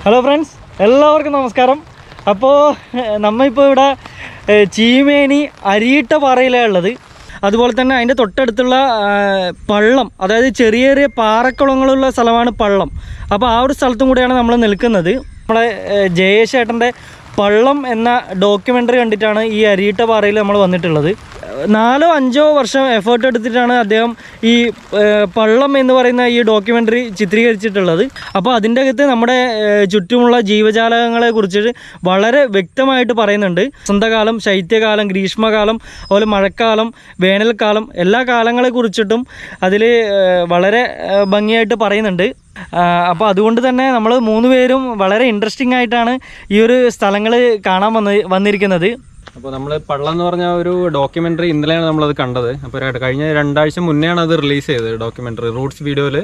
hello friends എല്ലാവർക്കും നമസ്കാരം അപ്പോൾ നമ്മളിപ്പോൾ ഇവിടെ ഏഹ്, ചീമേനി അരിയിട്ട പാറയിലാണ് ഉള്ളത് അതുപോലെ തന്നെ അതിൻ്റെ തൊട്ടടുത്തുള്ള ആ, പള്ളം അതായത് ചെറിയ ചെറിയ പാറക്കുളങ്ങളുള്ള സ്ഥലമാണ് പള്ളം അപ്പോൾ ആ ഒരു സ്ഥലത്തും കൂടെയാണ് നമ്മൾ നിൽക്കുന്നത് നമ്മളെ ഏഹ്, ജയേഷ് ഏട്ടൻ്റെ പള്ളം എന്ന ഡോക്യുമെൻ്ററി കണ്ടിട്ടാണ് ഈ അരിയിട്ട പാറയിൽ നമ്മൾ വന്നിട്ടുള്ളത് നാലോ അഞ്ചോ വർഷം എഫേർട്ട് എടുത്തിട്ടാണ് അദ്ദേഹം ഈ ഏഹ്, പള്ളം എന്ന് പറയുന്ന ഈ ഡോക്യുമെൻ്ററി ചിത്രീകരിച്ചിട്ടുള്ളത് അപ്പോൾ അതിൻ്റെ അകത്ത് നമ്മുടെ ഏഹ്, ചുറ്റുമുള്ള ജീവജാലകങ്ങളെ കുറിച്ചിട്ട് വളരെ വ്യക്തമായിട്ട് പറയുന്നുണ്ട് വസന്തകാലം ശൈത്യകാലം ഗ്രീഷ്മകാലം അതുപോലെ മഴക്കാലം വേനൽക്കാലം എല്ലാ കാലങ്ങളെ കുറിച്ചിട്ടും അതിൽ വളരെ ഏഹ്, ഭംഗിയായിട്ട് പറയുന്നുണ്ട് അപ്പോൾ അതുകൊണ്ട് തന്നെ നമ്മൾ മൂന്ന് പേരും വളരെ ഇൻട്രസ്റ്റിംഗ് ആയിട്ടാണ് ഈ ഒരു സ്ഥലങ്ങൾ കാണാൻ വന്ന് വന്നിരിക്കുന്നത് അപ്പോൾ നമ്മൾ പള്ളം എന്ന് പറഞ്ഞ ഒരു ഡോക്യുമെൻ്ററി ഇന്നലെയാണ് നമ്മളത് കണ്ടത് അപ്പോൾ ഒരു കഴിഞ്ഞ രണ്ടാഴ്ച മുന്നെയാണ് അത് റിലീസ് ചെയ്തത് ഡോക്യുമെൻ്ററി റൂട്ട്സ് വീഡിയോയിൽ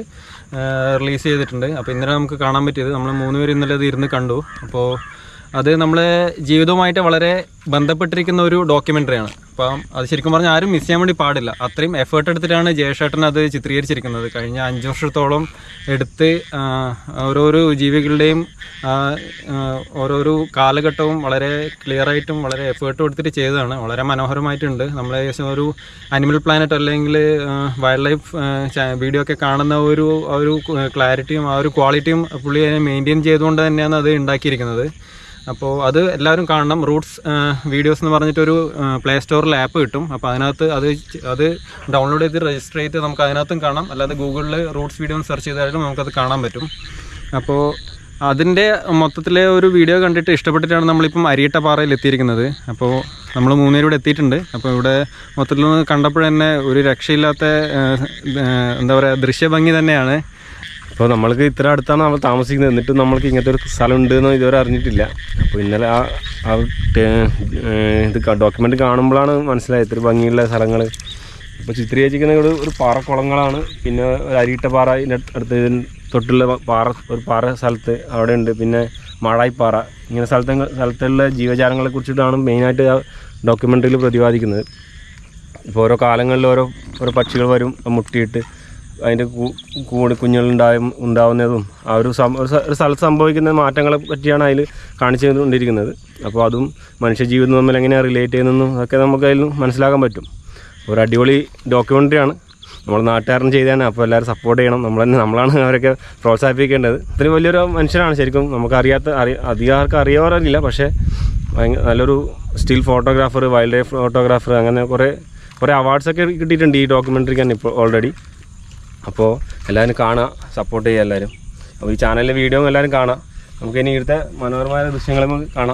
റിലീസ് ചെയ്തിട്ടുണ്ട് അപ്പോൾ ഇന്നലെ നമുക്ക് കാണാൻ പറ്റിയത് നമ്മൾ മൂന്ന് പേര് ഇന്നലെ അത് ഇരുന്ന് കണ്ടു അപ്പോൾ അത് നമ്മളെ ജീവിതവുമായിട്ട് വളരെ ബന്ധപ്പെട്ടിരിക്കുന്ന ഒരു ഡോക്യുമെൻ്ററിയാണ് അപ്പം അത് ശരിക്കും പറഞ്ഞാൽ ആരും മിസ് ചെയ്യാൻ വേണ്ടി പാടില്ല അത്രയും എഫേർട്ട് എടുത്തിട്ടാണ് ജയശേട്ടൻ അത് ചിത്രീകരിച്ചിരിക്കുന്നത് കഴിഞ്ഞ അഞ്ച് വർഷത്തോളം എടുത്ത് ആ, ഓരോരോ ജീവികളുടെയും ആ, ആ, ഓരോരോ കാലഘട്ടവും വളരെ ക്ലിയർ ആയിട്ടും വളരെ എഫേർട്ട് കൊടുത്തിട്ട് ചെയ്തതാണ് വളരെ മനോഹരമായിട്ടുണ്ട് നമ്മൾ ഏകദേശം ഒരു അനിമൽ പ്ലാനറ്റ് അല്ലെങ്കിൽ വൈൽഡ് ലൈഫ് വീഡിയോ ഒക്കെ കാണുന്ന ഒരു ആ ഒരു ക്ലാരിറ്റിയും ആ ഒരു ക്വാളിറ്റിയും പുള്ളി മെയിൻറ്റെയിൻ ചെയ്തുകൊണ്ട് തന്നെയാണ് അത് ഉണ്ടാക്കിയിരിക്കുന്നത് അപ്പോൾ അത് എല്ലാവരും കാണണം റൂട്ട്സ് വീഡിയോസ് എന്ന് പറഞ്ഞിട്ടൊരു പ്ലേ സ്റ്റോറിൽ ആപ്പ് കിട്ടും അപ്പോൾ അതിനകത്ത് അത് ചെ- അത് ഡൗൺലോഡ് ചെയ്ത് രജിസ്റ്റർ ചെയ്ത് നമുക്ക് അതിനകത്തും കാണാം അല്ലാതെ ഗൂഗിളിൽ റൂട്ട്സ് വീഡിയോ സെർച്ച് ചെയ്താലും നമുക്കത് കാണാൻ പറ്റും അപ്പോൾ അതിൻ്റെ മൊത്തത്തിലെ ഒരു വീഡിയോ കണ്ടിട്ട് ഇഷ്ടപ്പെട്ടിട്ടാണ് നമ്മളിപ്പം അരിയിട്ട പാറയിൽ എത്തിയിരിക്കുന്നത് അപ്പോൾ നമ്മൾ മൂന്നുപേരും ഇവിടെ എത്തിയിട്ടുണ്ട് അപ്പോൾ ഇവിടെ മൊത്തത്തിൽ നിന്ന് കണ്ടപ്പോൾ തന്നെ ഒരു രക്ഷയില്ലാത്ത ആ, ആ, എന്താ പറയുക ദൃശ്യഭംഗി തന്നെയാണ് അപ്പോൾ നമ്മൾക്ക് ഇത്ര അടുത്താണ് നമ്മൾ താമസിക്കുന്നത് എന്നിട്ടും നമ്മൾക്ക് ഇങ്ങനത്തെ ഒരു സ്ഥലം ഉണ്ട് എന്ന് ഇതുവരെ അറിഞ്ഞിട്ടില്ല അപ്പോൾ ഇന്നലെ ആ ആ ടേ- ഏഹ് ഇത് ഡോക്യുമെൻ്റ് കാണുമ്പോഴാണ് മനസ്സിലായത് ഇത്ര ഭംഗിയുള്ള സ്ഥലങ്ങൾ ഇപ്പോൾ ചിത്രീകരിച്ചിരിക്കുന്ന ഒരു ഒരു പാറക്കുളങ്ങളാണ് പിന്നെ ഒരു അരിയിട്ട പാറ ഇതിൻ്റെ അടുത്ത് ഇതിന് തൊട്ടുള്ള പാറ ഒരു പാറ സ്ഥലത്ത് അവിടെ ഉണ്ട് പിന്നെ മാടായിപ്പാറ ഇങ്ങനെ സ്ഥലത്തെ സ്ഥലത്തുള്ള ജീവജാലങ്ങളെ കുറിച്ചിട്ടാണ് മെയിനായിട്ട് ആ ഡോക്യുമെൻ്ററിയിൽ പ്രതിപാദിക്കുന്നത് ഇപ്പോൾ ഓരോ കാലങ്ങളിൽ ഓരോ ഓരോ പക്ഷികൾ വരും അത് മുട്ടിയിട്ട് അതിൻ്റെ കൂ- കൂട് കുഞ്ഞുങ്ങളുണ്ടായും ഉണ്ടാവുന്നതും ആ ഒരു സം ഒരു സ- ഒരു സ്ഥലത്ത് സംഭവിക്കുന്ന മാറ്റങ്ങളെ പറ്റിയാണ് അതിൽ കാണിച്ചു കൊണ്ടിരിക്കുന്നത് അപ്പോൾ അതും മനുഷ്യജീവിതം തമ്മിൽ എങ്ങനെയാണ് റിലേറ്റ് ചെയ്യുന്നതെന്നും അതൊക്കെ നമുക്ക് അതിൽ മനസ്സിലാക്കാൻ പറ്റും ഒരു അടിപൊളി ഡോക്യുമെൻ്ററിയാണ് നമ്മൾ നാട്ടുകാരൻ ചെയ്താണ് അപ്പോൾ എല്ലാവരും സപ്പോർട്ട് ചെയ്യണം നമ്മൾ തന്നെ നമ്മളാണ് അവരൊക്കെ പ്രോത്സാഹിപ്പിക്കേണ്ടത് ഇത്രയും വലിയൊരു മനുഷ്യനാണ് ശരിക്കും നമുക്കറിയാത്ത അറിയ അധികം ആർക്കും അറിയാറില്ല പക്ഷേ ഭയങ്കര നല്ലൊരു still photographer wildlife photographer അങ്ങനെ കുറേ കുറേ അവാർഡ്സൊക്കെ കിട്ടിയിട്ടുണ്ട് ഈ ഡോക്യുമെൻ്ററിക്ക് തന്നെ ഇപ്പോൾ ഓൾറെഡി അപ്പോൾ എല്ലാവരും കാണുക സപ്പോർട്ട് ചെയ്യുക എല്ലാവരും അപ്പോൾ ഈ ചാനലിലെ വീഡിയോ എല്ലാവരും കാണാം നമുക്ക് ഇനി ഇവിടുത്തെ മനോഹരമായ ദൃശ്യങ്ങൾ നമുക്ക് കാണാം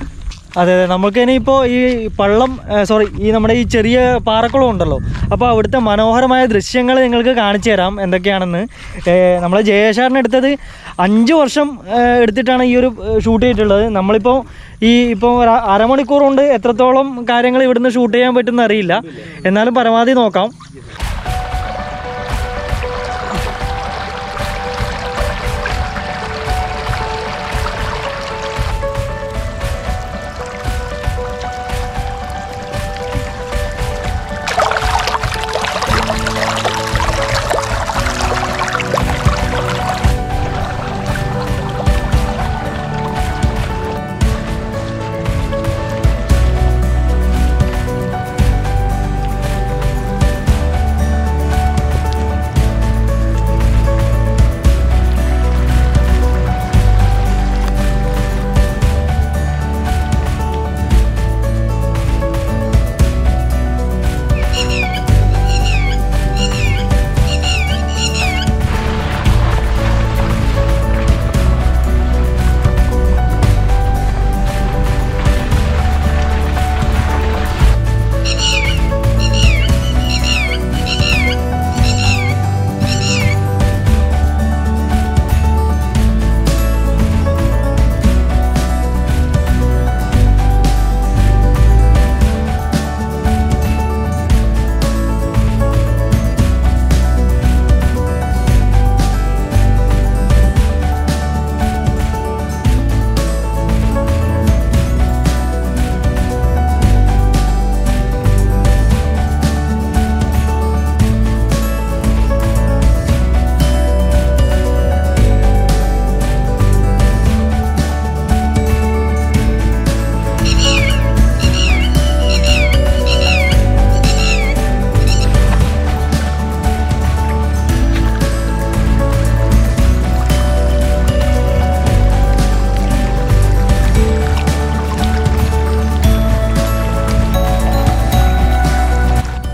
അതെ അതെ നമുക്ക് ഇനിയിപ്പോൾ ഈ പള്ളം സോറി ഈ നമ്മുടെ ഈ ചെറിയ പാറക്കുളം ഉണ്ടല്ലോ അപ്പോൾ അവിടുത്തെ മനോഹരമായ ദൃശ്യങ്ങൾ നിങ്ങൾക്ക് കാണിച്ചു തരാം എന്തൊക്കെയാണെന്ന് ഏഹ് നമ്മളെ ജയേഷാറിന് എടുത്തത് അഞ്ച് വർഷം ഏഹ് എടുത്തിട്ടാണ് ഈ ഒരു ഷൂട്ട് ചെയ്തിട്ടുള്ളത് നമ്മളിപ്പോൾ ഈ ഇപ്പോൾ ഒരു അരമണിക്കൂർ കൊണ്ട് എത്രത്തോളം കാര്യങ്ങൾ ഇവിടുന്ന് ഷൂട്ട് ചെയ്യാൻ പറ്റുമെന്ന് അറിയില്ല എന്നാലും പരമാവധി നോക്കാം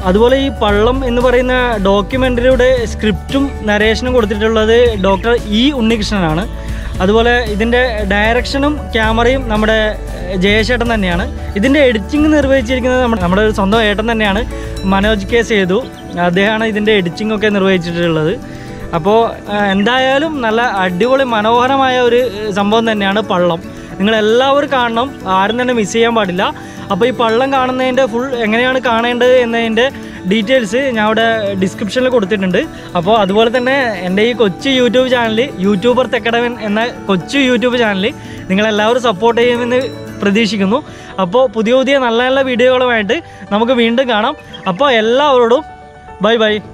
അതുപോലെ ഈ പള്ളം എന്ന് പറയുന്ന ഡോക്യുമെൻ്ററിയുടെ സ്ക്രിപ്റ്റും നരേഷനും കൊടുത്തിട്ടുള്ളത് ഡോക്ടർ ഇ ഉണ്ണികൃഷ്ണനാണ് അതുപോലെ ഇതിൻ്റെ ഡയറക്ഷനും ക്യാമറയും നമ്മുടെ ഏഹ്, ജയേഷേട്ടൻ തന്നെയാണ് ഇതിൻ്റെ എഡിറ്റിംഗ് നിർവഹിച്ചിരിക്കുന്നത് നമ്മുടെ നമ്മുടെ ഒരു സ്വന്തം ഏട്ടൻ തന്നെയാണ് മനോജ് കെ സേതു അദ്ദേഹമാണ് ഇതിൻ്റെ എഡിറ്റിംഗ് ഒക്കെ നിർവഹിച്ചിട്ടുള്ളത് അപ്പോൾ എന്തായാലും നല്ല അടിപൊളി മനോഹരമായ ഒരു ഏഹ്, സംഭവം തന്നെയാണ് പള്ളം നിങ്ങൾ എല്ലാവരും കാണണം ആരും തന്നെ മിസ് ചെയ്യാൻ പാടില്ല അപ്പോൾ ഈ പള്ളം കാണുന്നതിൻ്റെ ഫുൾ എങ്ങനെയാണ് കാണേണ്ടത് എന്നതിൻ്റെ ഡീറ്റെയിൽസ് ഞാൻ അവിടെ ഡിസ്ക്രിപ്ഷനിൽ കൊടുത്തിട്ടുണ്ട് അപ്പോൾ അതുപോലെ തന്നെ എൻ്റെ ഈ കൊച്ചു യൂട്യൂബ് ചാനൽ യൂട്യൂബർ തെക്കടവൻ എന്ന കൊച്ചു യൂട്യൂബ് ചാനൽ നിങ്ങളെല്ലാവരും സപ്പോർട്ട് ചെയ്യുമെന്ന് പ്രതീക്ഷിക്കുന്നു അപ്പോൾ പുതിയ പുതിയ നല്ല നല്ല വീഡിയോകളുമായിട്ട് നമുക്ക് വീണ്ടും കാണാം അപ്പോൾ എല്ലാവരോടും ബൈ ബൈ